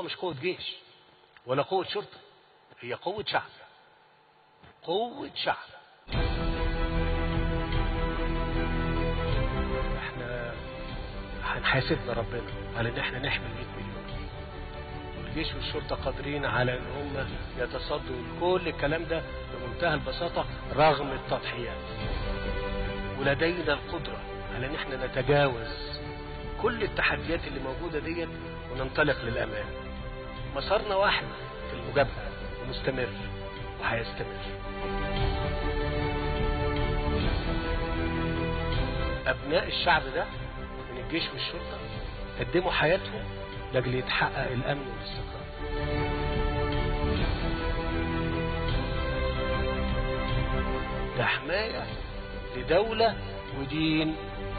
مش قوة جيش ولا قوة شرطة هي قوة شعب قوة شعب احنا هنحاسبنا ربنا على ان احنا نحمي 100 مليون والجيش والشرطة قادرين على ان هم يتصدوا لكل الكلام ده بمنتهى البساطة رغم التضحيات ولدينا القدرة على ان احنا نتجاوز كل التحديات اللي موجودة ديت وننطلق للأمام مسارنا واحد في المجابهة ومستمر وهيستمر أبناء الشعب ده من الجيش والشرطة قدموا حياتهم لأجل يتحقق الأمن والاستقرار ده حماية لدولة ودين